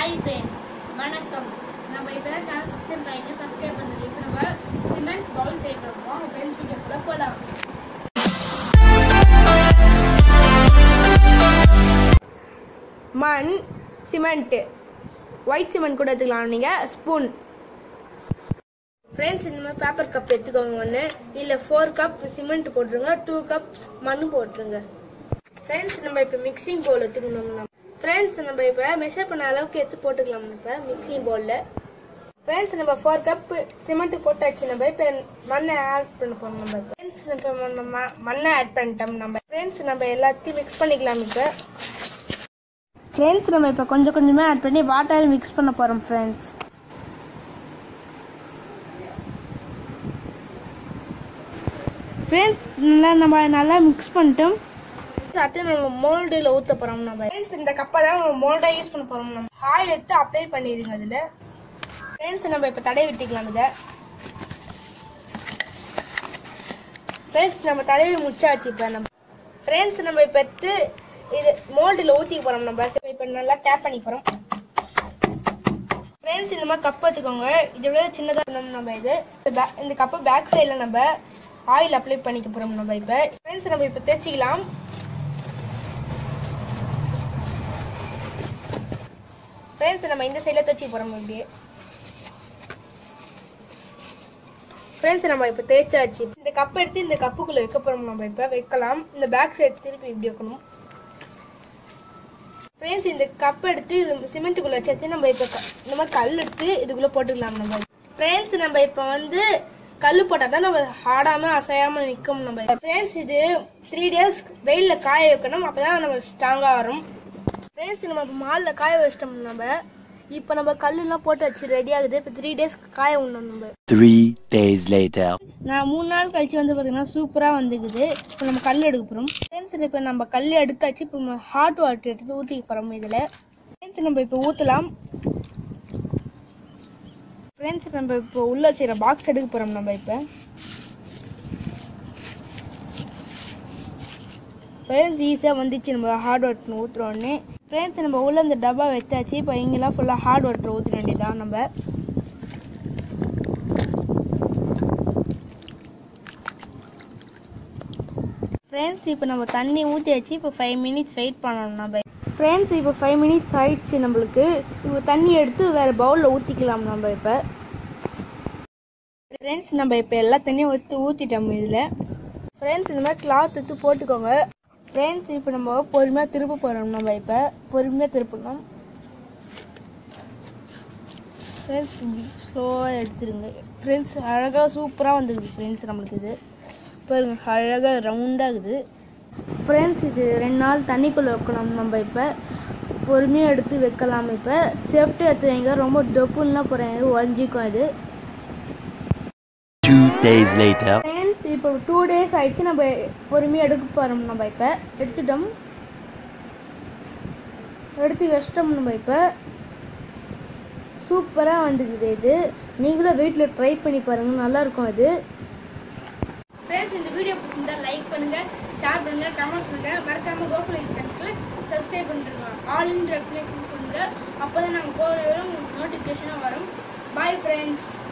Hi friends வணக்கம் நம்ம இப்போ தான் சேனல் ஃபஸ்ட் டைம் பாருங்க சப்ஸ்கிரைப் பண்ணுறது இப்போ நம்ம சிமெண்ட் பவுல் செய்ய போகிறோம் வாங்க ஃப்ரெண்ட்ஸ் வீடியோக்குள்ளே போகலாம் மண் சிமெண்ட்டு ஒயிட் சிமெண்ட் கூட எடுத்துக்கலாம் நீங்கள் ஸ்பூன் ஃப்ரெண்ட்ஸ் இந்த மாதிரி பேப்பர் கப் எடுத்துக்கோங்க ஒன்று இல்லை ஃபோர் கப் சிமெண்ட் போட்டுருங்க டூ கப்ஸ் மண் போட்டுருங்க ஃப்ரெண்ட்ஸ் நம்ம இப்போ மிக்சிங் பவுல் எடுத்துக்கணும் ஃப்ரெண்ட்ஸ் நம்ம இப்போ மெஷர் பண்ண அளவுக்கு எடுத்து போட்டுக்கலாம் இப்போ மிக்சிங் பவுலில் ஃப்ரெண்ட்ஸ் நம்ம ஃபோர் கப் சிமெண்ட் போட்டாச்சு நம்ம இப்போ மண்ணை ஆட் பண்ண போகிறோம் நம்ம ஃப்ரெண்ட்ஸ் இப்போ நம்ம மண்ணை ஆட் பண்ணிட்டோம் நம்ம ஃப்ரெண்ட்ஸ் நம்ம எல்லாத்தையும் மிக்ஸ் பண்ணிக்கலாம் இப்போ ஃப்ரெண்ட்ஸ் நம்ம இப்போ கொஞ்சம் கொஞ்சமாக ஆட் பண்ணி வாட்டர் மிக்ஸ் பண்ண போகிறோம் ஃப்ரெண்ட்ஸ் ஃப்ரெண்ட்ஸ் நல்லா நம்ம நல்லா மிக்ஸ் பண்ணிட்டோம் அடுத்து நம்ம மோல்டில் ஊற்ற போகிறோம் நம்ம ஃப்ரெண்ட்ஸ் இந்த கப்பை தான் நம்ம மோல்டாக யூஸ் பண்ண போகிறோம் நம்ம ஆயில் எடுத்து அப்ளை பண்ணிடுங்க அதில் ஃப்ரெண்ட்ஸ் நம்ம இப்போ தடவி விட்டுக்கலாம் இதை ஃப்ரெண்ட்ஸ் நம்ம தடவி முடிச்சாச்சு இப்போ நம்ம ஃப்ரெண்ட்ஸ் நம்ம இப்போ எடுத்து இது மோல்டில் ஊற்றிக்க போகிறோம் நம்ம இப்போ நல்லா டேப் பண்ணி போகிறோம் ஃப்ரெண்ட்ஸ் இந்த மாதிரி கப் எடுத்துக்கோங்க இதை விட சின்னதாக நம்ம நம்ம இது இந்த back- இந்த கப்பை பேக் சைடில் நம்ம ஆயில் அப்ளை பண்ணிக்க போகிறோம் நம்ம இப்போ ஃப்ரெண்ட்ஸ் நம்ம இப்போ தேய்ச்சிக்கலாம் ஃப்ரெண்ட்ஸ் நம்ம இந்த சைடில் தேய்ச்சி போகிறோம் இப்படியே ஃப்ரெண்ட்ஸ் நம்ம இப்போ தேய்ச்சாச்சு இந்த கப் எடுத்து இந்த கப்புக்குள்ளே வைக்க போகிறோம் நம்ம இப்போ வைக்கலாம் இந்த பேக் சைடு திருப்பி இப்படி வைக்கணும் ஃப்ரெண்ட்ஸ் இந்த கப் எடுத்து இது சிமெண்ட்டுக்குள்ளே வச்சாச்சு நம்ம இப்போ க- இந்த மாதிரி கல் எடுத்து இதுக்குள்ளே போட்டுக்கலாம் நம்ம ஃப்ரெண்ட்ஸ் நம்ம இப்போ வந்து கல் போட்டால் தான் நம்ம ஆடாமல் அசையாமல் நிற்கும் நம்ம ஃப்ரெண்ட்ஸ் இது த்ரீ டேஸ் வெயிலில் காய வைக்கணும் அப்போ தான் நம்ம ஸ்ட்ராங்காக வரும் ஃப்ரெண்ட்ஸ் நம்ம இப்போ மாலில் காய வச்சிட்டோம் நம்ம இப்போ நம்ம கல்லுலாம் போட்டு வச்சு ரெடி ஆகுது இப்போ த்ரீ டேஸ் காய விடணும் நம்ம Three days later. நான் மூணு நாள் கழிச்சு வந்து பார்த்தீங்கன்னா சூப்பராக வந்துக்குது இப்போ நம்ம கல் எடுக்க போகிறோம் ஃப்ரெண்ட்ஸ் இப்போ நம்ம கல் எடுத்தாச்சு இப்போ நம்ம ஹாட் வாட்டர் எடுத்து ஊற்றிக்க போகிறோம் இதில் ஃப்ரெண்ட்ஸ் நம்ம இப்போ ஊற்றலாம் ஃப்ரெண்ட்ஸ் நம்ம இப்போ உள்ள வச்சுக்கிற பாக்ஸ் எடுக்க போகிறோம் நம்ம இப்போ ஃப்ரெண்ட்ஸ் ஈஸியாக வந்துச்சு நம்ம ஹார்ட் வாட்டர் ஊற்றுறோன்னே ஃப்ரெண்ட்ஸ் நம்ம உள்ள இந்த டப்பா வச்சாச்சு இப்போ இங்கெல்லாம் ஃபுல்லாக ஹார்ட் வாட்டர் ஊற்ற வேண்டியதான் நம்ம ஃப்ரெண்ட்ஸ் இப்போ நம்ம தண்ணி ஊற்றியாச்சு இப்போ ஃபைவ் மினிட்ஸ் வெயிட் பண்ணணும் நம்ம ஃப்ரெண்ட்ஸ் இப்போ ஃபைவ் மினிட்ஸ் ஆயிடுச்சு நம்மளுக்கு இப்போ தண்ணி எடுத்து வேறு பவுலில் ஊற்றிக்கலாம் நம்ம இப்போ ஃப்ரெண்ட்ஸ் நம்ம இப்போ எல்லா தண்ணியும் எடுத்து ஊற்றிட்டோம் இதில் ஃப்ரெண்ட்ஸ் இந்த மாதிரி கிளாத் எடுத்து போட்டுக்கோங்க ஃப்ரெண்ட்ஸ் இப்போ நம்ம பொறுமையாக திருப்ப போகிறோம் நம்ம இப்போ பொறுமையாக திருப்பணும் ஃப்ரெண்ட்ஸ் ஸ்லோவாக எடுத்துருங்க ஃப்ரெண்ட்ஸ் அழகாக சூப்பராக வந்துருக்குது ஃப்ரெண்ட்ஸ் நம்மளுக்கு இது பாருங்க அழகாக ரவுண்டாகுது ஃப்ரெண்ட்ஸ் இது ரெண்டு நாள் தண்ணிக்குள்ளே வைக்கணும் நம்ம இப்போ பொறுமையாக எடுத்து வைக்கலாம் இப்போ சேஃப்டியாக எடுத்து வைங்க ரொம்ப டொப்புலாம் போகிறாங்க உடஞ்சிக்கும் இது Two days later. ஃப்ரெண்ட்ஸ் இப்போ டூ டேஸ் ஆயிடுச்சு நம்ம பொறுமையாக எடுக்க போகிறோம் நம்ம இப்போ எடுத்துட்டோம் எடுத்து வச்சிட்டோம் நம்ம இப்போ சூப்பராக வந்துக்குது இது நீங்களும் வீட்டில் ட்ரை பண்ணி பாருங்கள் நல்லாயிருக்கும் இது ஃப்ரெண்ட்ஸ் இந்த வீடியோ பிடிச்சிருந்தா லைக் பண்ணுங்க ஷேர் பண்ணுங்க கமெண்ட் பண்ணுங்க மறக்காம கோகுல சேனலுக்கு சப்ஸ்கிரைப் பண்ணிருங்க ஆல் இன் கிளிக் பண்ணுங்க அப்போ தான் நாங்கள் போகிற உங்களுக்கு நோட்டிஃபிகேஷனாக வரும் பாய் ஃப்ரெண்ட்ஸ்